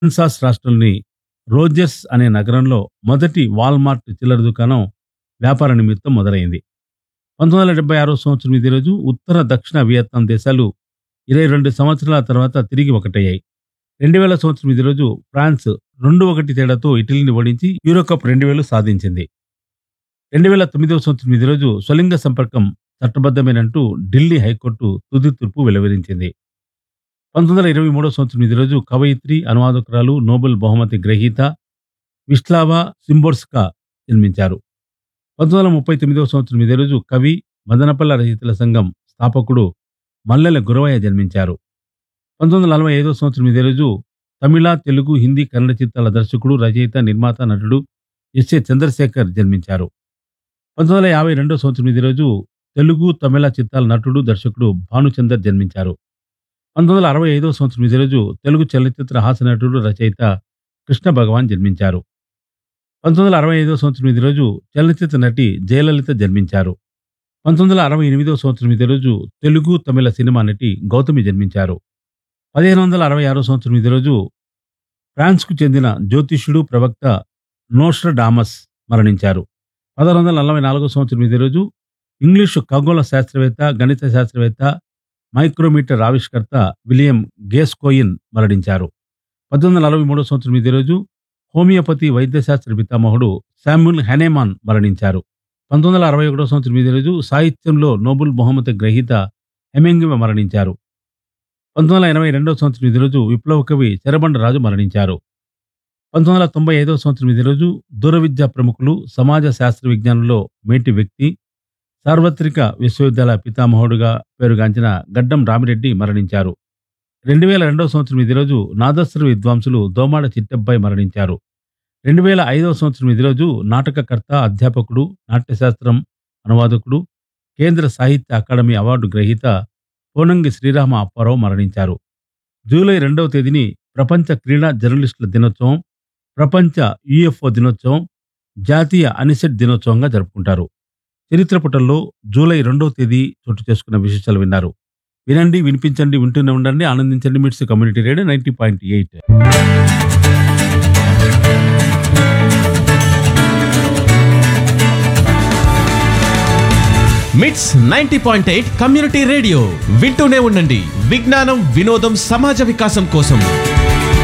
Arkansas రాష్ట్రంలోని Rogers అనే నగరంలో మొదటి వాల్మార్ట్ చిల్లర దుకాణం వ్యాపార నిమిత్తం మొదలైంది పంతొమ్మిది వందల డెబ్బై ఆరో సంవత్సరం ఇదే రోజు ఉత్తర దక్షిణ వియత్నాం దేశాలు ఇరవై రెండు సంవత్సరాల తర్వాత తిరిగి ఒకటయ్యాయి రెండు వేల సంవత్సరం ఇదే రోజు ఫ్రాన్స్ రెండు ఒకటి తేడాతో ఇటలీని ఓడించి యూరో కప్ రెండు వేలు సాధించింది రెండు వేల తొమ్మిదవ సంవత్సరం ఇదే రోజు స్వలింగ సంపర్కం చట్టబద్ధమేనంటూ ఢిల్లీ హైకోర్టు తుది తీర్పు వెలువరించింది పంతొమ్మిది వందల ఇరవై మూడో సంవత్సరం ఇదే రోజు కవయిత్రి అనువాదకురాలు నోబెల్ బహుమతి గ్రహీత విస్లావా సింబోర్స్కా జన్మించారు పంతొమ్మిది వందల ముప్పై తొమ్మిదవ సంవత్సరం ఇదే రోజు కవి మదనపల్ల రచయితల సంఘం స్థాపకుడు మల్లెల గురవయ్య జన్మించారు పంతొమ్మిది వందల నలభై ఐదో సంవత్సరం ఇదే రోజు తమిళ తెలుగు హిందీ కన్నడ చిత్రాల దర్శకుడు రచయిత నిర్మాత నటుడు ఎస్ఏ చంద్రశేఖర్ జన్మించారు పంతొమ్మిది వందల యాభై రెండో సంవత్సరం ఇదే రోజు తెలుగు తమిళ చిత్రాల నటుడు దర్శకుడు భానుచందర్ జన్మించారు పంతొమ్మిది వందల అరవై ఐదో సంవత్సరం ఇదే రోజు తెలుగు చలనచిత్ర హాస్య నటుడు రచయిత కృష్ణ భగవాన్ జన్మించారు పంతొమ్మిది వందల అరవై ఐదో సంవత్సరం ఇదే రోజు చలనచిత్ర నటి జయలలిత జన్మించారు పంతొమ్మిది వందల అరవై ఎనిమిదో సంవత్సరం ఇదే రోజు తెలుగు తమిళ సినిమా నటి గౌతమి జన్మించారు పదిహేను వందల అరవై ఆరో సంవత్సరం ఇదే రోజు ఫ్రాన్స్కు చెందిన జ్యోతిష్యుడు ప్రవక్త నోస్ట్రడామస్ మరణించారు పదహారు వందల నలభై నాలుగో సంవత్సరం ఇదే రోజు ఇంగ్లీషు ఖగోళ శాస్త్రవేత్త గణిత శాస్త్రవేత్త మైక్రోమీటర్ ఆవిష్కర్త విలియం గేస్కోయిన్ మరణించారు పద్దెనిమిది వందల నలభై మూడో సంవత్సరం ఇదే రోజు హోమియోపతి వైద్యశాస్త్ర పితామహుడు శామ్యుల్ హెనేమాన్ మరణించారు పంతొమ్మిది వందల అరవై ఒకటో సంవత్సరం ఇదే రోజు సాహిత్యంలో నోబెల్ బహుమతి గ్రహీత హెమింగ్వే మరణించారు పంతొమ్మిది వందల ఎనభై రెండవ సంవత్సరం ఇదే రోజు విప్లవ కవి చెరబండ రాజు మరణించారు పంతొమ్మిది వందల తొంభై ఐదవ సంవత్సరం ఇదే రోజు దూర విద్యా ప్రముఖులు సమాజ శాస్త్ర విజ్ఞానంలో మేటి వ్యక్తి సార్వత్రిక విశ్వవిద్యాలయ పితామహుడుగా పేరుగాంచిన గడ్డం రామిరెడ్డి మరణించారు రెండు వేల రెండవ సంవత్సరం ఇదే రోజు నాదస్వర విద్వాంసులు దోమాడ చిట్టబ్బాయి మరణించారు రెండు వేల ఐదవ సంవత్సరం ఇదే రోజు నాటకకర్త అధ్యాపకుడు నాట్యశాస్త్రం అనువాదకుడు కేంద్ర సాహిత్య అకాడమీ అవార్డు గ్రహీత పోనంగి శ్రీరామ అప్పారావు మరణించారు జూలై రెండవ తేదీని ప్రపంచ క్రీడా జర్నలిస్టుల దినోత్సవం ప్రపంచ యుఎఫ్ఓ దినోత్సవం జాతీయ అనిసెట్ దినోత్సవంగా జరుపుకుంటారు చరిత్ర పుటల్లో జూలై రెండవ తేదీ చోటు చేసుకున్న విశేషాలు విన్నారు వినండి వినిపించండి వింటూనే ఉండండి ఆనందించండి MITS community radio ninety point eight MITS ninety point eight community radio వింటూనే ఉండండి విజ్ఞానం వినోదం సమాజ వికాసం కోసం